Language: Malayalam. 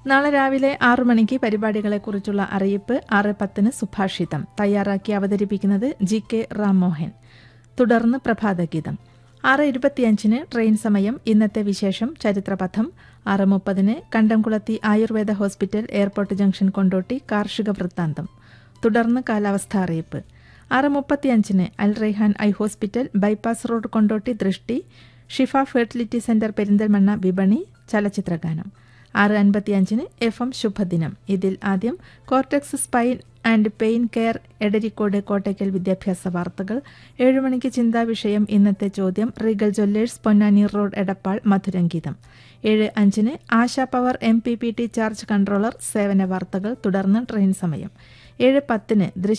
നാളെ രാവിലെ ആറു മണിക്ക് പരിപാടികളെക്കുറിച്ചുള്ള അറിയിപ്പ് ആറ് പത്തിന് സുഭാഷിതം തയ്യാറാക്കി അവതരിപ്പിക്കുന്നത് ജി കെ റാംമോഹൻ തുടർന്ന് പ്രഭാതഗീതം ആറ് ഇരുപത്തിയഞ്ചിന് ട്രെയിൻ സമയം ഇന്നത്തെ വിശേഷം ചരിത്രപഥം ആറ് മുപ്പതിന് കണ്ടംകുളത്തി Ayurveda hospital airport junction Kondotty കാർഷിക വൃത്താന്തം തുടർന്ന് കാലാവസ്ഥ അറിയിപ്പ് ആറ് മുപ്പത്തിയഞ്ചിന് Al Raihan I hospital bypass road Kondotty Drishti Shifa fertility centre Perinthalmanna വിപണി ചലച്ചിത്രഗാനം ആറ് അൻപത്തിയഞ്ചിന് എഫ് എം ശുഭദിനം ഇതിൽ ആദ്യം Cortex spine and pain care Edarikode Kottakkal വിദ്യാഭ്യാസ വാർത്തകൾ ഏഴുമണിക്ക് ചിന്താ വിഷയം ഇന്നത്തെ ചോദ്യം Regal jewellers Ponnani road Edappal Madhurageetham ഏഴ് അഞ്ചിന് Asha power M P P T charge controller സേവന വാർത്തകൾ തുടർന്ന് ട്രെയിൻ സമയം ഏഴ് പത്തിന്